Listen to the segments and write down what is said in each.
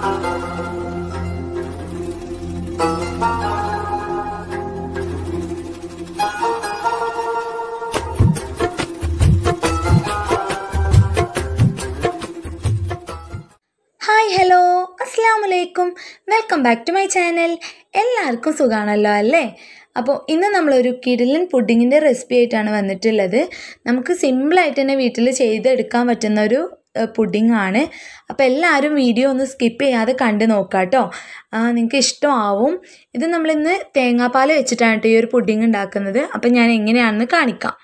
hi hello അസ്സാം വലൈക്കും welcome back to my channel എല്ലാവർക്കും സുഖമാണല്ലോ അല്ലേ അപ്പോൾ ഇന്ന് നമ്മളൊരു കിടിലൻ പുഡിങ്ങിൻ്റെ റെസിപ്പി ആയിട്ടാണ് വന്നിട്ടുള്ളത് നമുക്ക് സിമ്പിളായിട്ട് തന്നെ വീട്ടിൽ ചെയ്തെടുക്കാൻ പറ്റുന്ന ഒരു പുഡിംഗ് ആണ് അപ്പോൾ എല്ലാവരും വീഡിയോ ഒന്ന് സ്കിപ്പ് ചെയ്യാതെ കണ്ട് നോക്കാം കേട്ടോ നിങ്ങൾക്ക് ഇഷ്ടമാവും ഇത് നമ്മളിന്ന് തേങ്ങാപ്പാൽ വെച്ചിട്ടാണ് കേട്ടോ ഈ ഒരു പുഡിംഗ് ഉണ്ടാക്കുന്നത് അപ്പോൾ ഞാൻ എങ്ങനെയാണെന്ന് കാണിക്കാം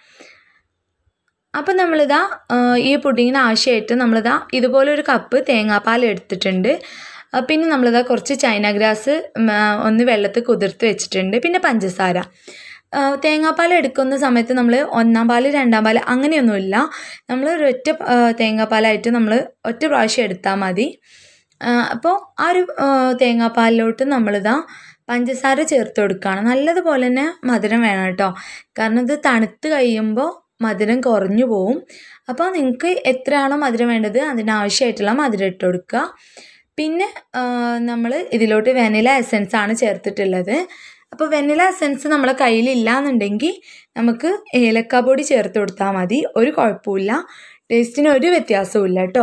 അപ്പം നമ്മളിതാ ഈ പുഡിങ്ങിന് ആവശ്യമായിട്ട് നമ്മളിതാ ഇതുപോലെ ഒരു കപ്പ് തേങ്ങാപ്പാൽ എടുത്തിട്ടുണ്ട് പിന്നെ നമ്മളിതാ കുറച്ച് ചൈന ഗ്രാസ് ഒന്ന് വെള്ളത്തിൽ കുതിർത്ത് വെച്ചിട്ടുണ്ട് പിന്നെ പഞ്ചസാര തേങ്ങാപ്പാൽ എടുക്കുന്ന സമയത്ത് നമ്മൾ ഒന്നാം പാൽ രണ്ടാം പാൽ അങ്ങനെയൊന്നുമില്ല നമ്മൾ ഒരൊറ്റ തേങ്ങാപ്പാലായിട്ട് നമ്മൾ ഒറ്റ പ്രാവശ്യം എടുത്താൽ മതി അപ്പോൾ ആ ഒരു തേങ്ങാപ്പാലിലോട്ട് നമ്മളിതാ പഞ്ചസാര ചേർത്ത് കൊടുക്കുകയാണ് നല്ലതുപോലെ തന്നെ മധുരം വേണം കേട്ടോ കാരണം ഇത് തണുത്ത് കഴിയുമ്പോൾ മധുരം കുറഞ്ഞു പോവും അപ്പോൾ നിങ്ങൾക്ക് എത്രയാണോ മധുരം വേണ്ടത് അതിനാവശ്യമായിട്ടുള്ള മധുരം ഇട്ട് കൊടുക്കുക പിന്നെ നമ്മൾ ഇതിലോട്ട് വെനില എസൻസ് ആണ് ചേർത്തിട്ടുള്ളത് അപ്പോൾ വെനില എസൻസ് നമ്മളെ കയ്യിലില്ല എന്നുണ്ടെങ്കിൽ നമുക്ക് ഏലക്ക പൊടി ചേർത്ത് കൊടുത്താൽ മതി ഒരു കുഴപ്പമില്ല ടേസ്റ്റിന് ഒരു വ്യത്യാസവും ഇല്ല കേട്ടോ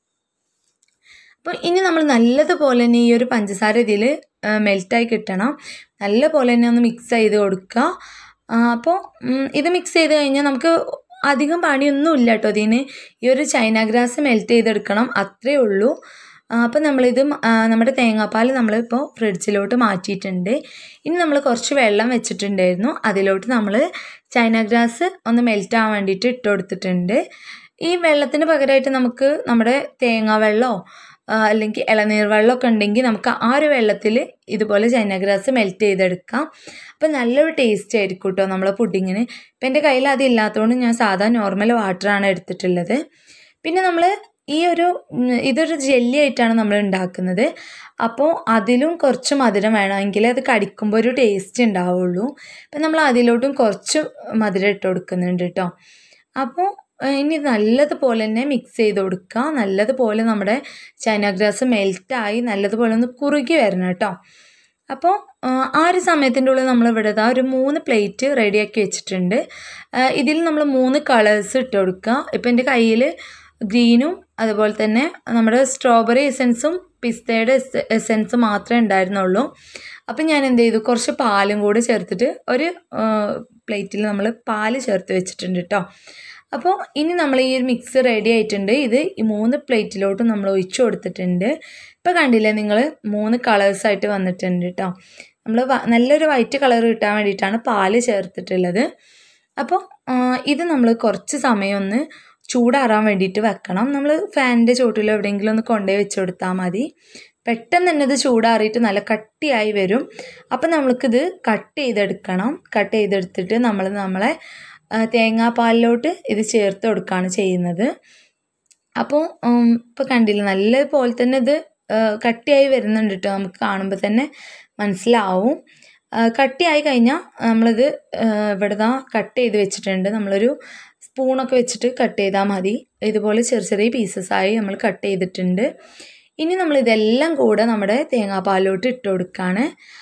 അപ്പോൾ ഇനി നമ്മൾ നല്ലതുപോലെ തന്നെ ഈ ഒരു പഞ്ചസാര ഇതിൽ മെൽറ്റായി കിട്ടണം നല്ലപോലെ തന്നെ ഒന്ന് മിക്സ് ചെയ്ത് കൊടുക്കുക അപ്പോൾ ഇത് മിക്സ് ചെയ്ത് കഴിഞ്ഞാൽ നമുക്ക് അധികം പണിയൊന്നും ഇല്ല കേട്ടോ ഇതിന് ഈ ഒരു ചൈന ഗ്രാസ് മെൽറ്റ് ചെയ്തെടുക്കണം അത്രേ ഉള്ളൂ അപ്പോൾ നമ്മളിത് നമ്മുടെ തേങ്ങാപ്പാൽ നമ്മളിപ്പോൾ ഫ്രിഡ്ജിലോട്ട് മാറ്റിയിട്ടുണ്ട് ഇനി നമ്മൾ കുറച്ച് വെള്ളം വെച്ചിട്ടുണ്ടായിരുന്നു അതിലോട്ട് നമ്മൾ ചൈന ഗ്രാസ് ഒന്ന് മെൽറ്റ് ആവാൻ വേണ്ടിയിട്ട് ഇട്ട് കൊടുത്തിട്ടുണ്ട് ഈ വെള്ളത്തിന് പകരമായിട്ട് നമുക്ക് നമ്മുടെ തേങ്ങാ വെള്ളമോ അല്ലെങ്കിൽ ഇളനീർ വെള്ളമൊക്കെ ഉണ്ടെങ്കിൽ നമുക്ക് ആ ഒരു വെള്ളത്തിൽ ഇതുപോലെ ചൈന ഗ്രാസ് മെൽറ്റ് ചെയ്തെടുക്കാം അപ്പം നല്ലൊരു ടേസ്റ്റ് ആയിരിക്കും കേട്ടോ നമ്മളെ പുഡിങ്ങിന് ഇപ്പം എൻ്റെ കയ്യിൽ അത് ഇല്ലാത്തതുകൊണ്ട് ഞാൻ സാധാ നോർമൽ വാട്ടറാണ് എടുത്തിട്ടുള്ളത് പിന്നെ നമ്മൾ ഈ ഒരു ഇതൊരു ജെല്ലി ആയിട്ടാണ് നമ്മൾ ഉണ്ടാക്കുന്നത് അപ്പോൾ അതിലും കുറച്ച് മധുരം വേണമെങ്കിൽ അത് കടിക്കുമ്പോൾ ഒരു ടേസ്റ്റ് ഉണ്ടാവുള്ളൂ അപ്പം നമ്മൾ അതിലോട്ടും കുറച്ച് മധുരം ഇട്ട് കൊടുക്കുന്നുണ്ട് കേട്ടോ അപ്പോൾ ഇനി നല്ലതുപോലെ തന്നെ മിക്സ് ചെയ്ത് കൊടുക്കുക നല്ലതുപോലെ നമ്മുടെ ചൈന ഗ്രാസ് മെൽറ്റായി നല്ലതുപോലെ ഒന്ന് കുറുകി വരണം കേട്ടോ അപ്പോൾ ആ ഒരു സമയത്തിൻ്റെ ഉള്ളിൽ നമ്മൾ ഇവിടെ ഇതാ ഒരു മൂന്ന് പ്ലേറ്റ് റെഡിയാക്കി വെച്ചിട്ടുണ്ട് ഇതിൽ നമ്മൾ മൂന്ന് കളേഴ്സ് ഇട്ട് കൊടുക്കുക ഇപ്പം എൻ്റെ കയ്യിൽ ഗ്രീനും അതുപോലെ തന്നെ നമ്മുടെ സ്ട്രോബെറി എസെൻസും പിസ്തയുടെ എസെൻസും മാത്രമേ ഉണ്ടായിരുന്നുള്ളൂ അപ്പം ഞാൻ എന്ത് ചെയ്തു കുറച്ച് പാലും കൂടെ ചേർത്തിട്ട് ഒരു പ്ലേറ്റിൽ നമ്മൾ പാല് ചേർത്ത് വെച്ചിട്ടുണ്ട് കേട്ടോ അപ്പോൾ ഇനി നമ്മൾ ഈ ഒരു മിക്സ് റെഡി ആയിട്ടുണ്ട് ഇത് ഈ മൂന്ന് പ്ലേറ്റിലോട്ട് നമ്മൾ ഒഴിച്ചു കൊടുത്തിട്ടുണ്ട് ഇപ്പോൾ കണ്ടില്ലേ നിങ്ങൾ മൂന്ന് കളേഴ്സായിട്ട് വന്നിട്ടുണ്ട് കേട്ടോ നമ്മൾ നല്ലൊരു വൈറ്റ് കളർ കിട്ടാൻ വേണ്ടിയിട്ടാണ് പാല് ചേർത്തിട്ടുള്ളത് അപ്പോൾ ഇത് നമ്മൾ കുറച്ച് സമയം ഒന്ന് ചൂടാറാൻ വേണ്ടിയിട്ട് വെക്കണം നമ്മൾ ഫാനിൻ്റെ ചോട്ടിലോ എവിടെയെങ്കിലും ഒന്ന് കൊണ്ടുപോയി വെച്ച് കൊടുത്താൽ മതി പെട്ടെന്ന് തന്നെ ഇത് ചൂടാറിയിട്ട് നല്ല കട്ടിയായി വരും അപ്പം നമ്മൾക്കിത് കട്ട് ചെയ്തെടുക്കണം കട്ട് ചെയ്തെടുത്തിട്ട് നമ്മൾ നമ്മളെ തേങ്ങാപ്പാലിലോട്ട് ഇത് ചേർത്ത് കൊടുക്കുകയാണ് ചെയ്യുന്നത് അപ്പോൾ ഇപ്പോൾ കണ്ടില്ല നല്ലപോലെ തന്നെ ഇത് കട്ടിയായി വരുന്നുണ്ട് കേട്ടോ നമുക്ക് കാണുമ്പോൾ തന്നെ മനസ്സിലാവും കട്ടിയായി കഴിഞ്ഞാൽ നമ്മളിത് ഇവിടെ ദാ കട്ട് ചെയ്ത് വെച്ചിട്ടുണ്ട് നമ്മളൊരു സ്പൂണൊക്കെ വെച്ചിട്ട് കട്ട് ചെയ്താൽ മതി ഇതുപോലെ ചെറിയ ചെറിയ പീസസായി നമ്മൾ കട്ട് ചെയ്തിട്ടുണ്ട് ഇനി നമ്മൾ ഇതെല്ലാം കൂടെ നമ്മുടെ തേങ്ങാപ്പാലിലോട്ട് ഇട്ട് കൊടുക്കുകയാണ്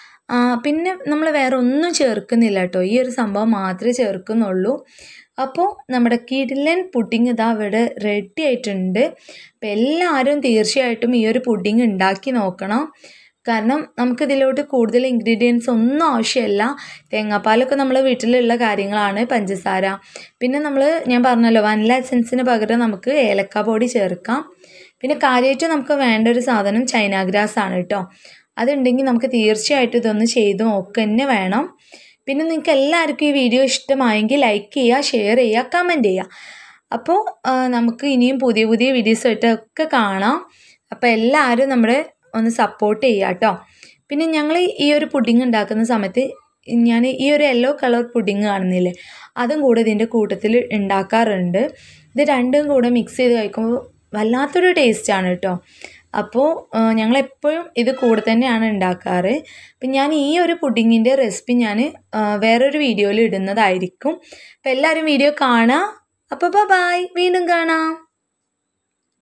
പിന്നെ നമ്മൾ വേറെ ഒന്നും ചേർക്കുന്നില്ല കേട്ടോ ഈ ഒരു സംഭവം മാത്രമേ ചേർക്കുന്നുള്ളൂ അപ്പോൾ നമ്മുടെ കിടിലൻ പുഡിങ് ഇതാ ഇവിടെ റെഡി ആയിട്ടുണ്ട് അപ്പോൾ എല്ലാവരും തീർച്ചയായിട്ടും ഈ ഒരു പുഡിങ് ഉണ്ടാക്കി നോക്കണം കാരണം നമുക്കിതിലോട്ട് കൂടുതൽ ഇൻഗ്രീഡിയൻസ് ഒന്നും ആവശ്യമില്ല തേങ്ങാപ്പാലൊക്കെ നമ്മൾ വീട്ടിലുള്ള കാര്യങ്ങളാണ് പഞ്ചസാര പിന്നെ നമ്മൾ ഞാൻ പറഞ്ഞല്ലോ വനില എസൻസിന് പകരം നമുക്ക് ഏലക്ക പൊടി ചേർക്കാം പിന്നെ കാര്യമായിട്ട് നമുക്ക് വേണ്ട ഒരു സാധനം ചൈന ഗ്രാസ് ആണ് കേട്ടോ അതുണ്ടെങ്കിൽ നമുക്ക് തീർച്ചയായിട്ടും ഇതൊന്ന് ചെയ്ത് നോക്കുക തന്നെ വേണം പിന്നെ നിങ്ങൾക്ക് എല്ലാവർക്കും ഈ വീഡിയോ ഇഷ്ടമായെങ്കിൽ ലൈക്ക് ചെയ്യുക ഷെയർ ചെയ്യുക കമൻറ്റ് ചെയ്യുക അപ്പോൾ നമുക്ക് ഇനിയും പുതിയ പുതിയ വീഡിയോസായിട്ടൊക്കെ കാണാം അപ്പോൾ എല്ലാവരും നമ്മുടെ ഒന്ന് സപ്പോർട്ട് ചെയ്യുക കേട്ടോ പിന്നെ ഞങ്ങൾ ഈ ഒരു പുഡിങ് ഉണ്ടാക്കുന്ന സമയത്ത് ഞാൻ ഈ ഒരു യെല്ലോ കളർ പുഡിങ് കാണുന്നില്ലേ അതും കൂടെ ഇതിൻ്റെ കൂട്ടത്തിൽ ഉണ്ടാക്കാറുണ്ട് ഇത് രണ്ടും കൂടെ മിക്സ് ചെയ്ത് കഴിക്കുമ്പോൾ വല്ലാത്തൊരു ടേസ്റ്റാണ് കേട്ടോ അപ്പോൾ ഞങ്ങളെപ്പോഴും ഇത് കൂടെ തന്നെയാണ് ഉണ്ടാക്കാറ് അപ്പം ഞാൻ ഈ ഒരു പുഡിങ്ങിൻ്റെ റെസിപ്പി ഞാൻ വേറൊരു വീഡിയോയിൽ ഇടുന്നതായിരിക്കും അപ്പോൾ എല്ലാവരും വീഡിയോ കാണുക അപ്പോൾ ബൈ വീണ്ടും കാണാം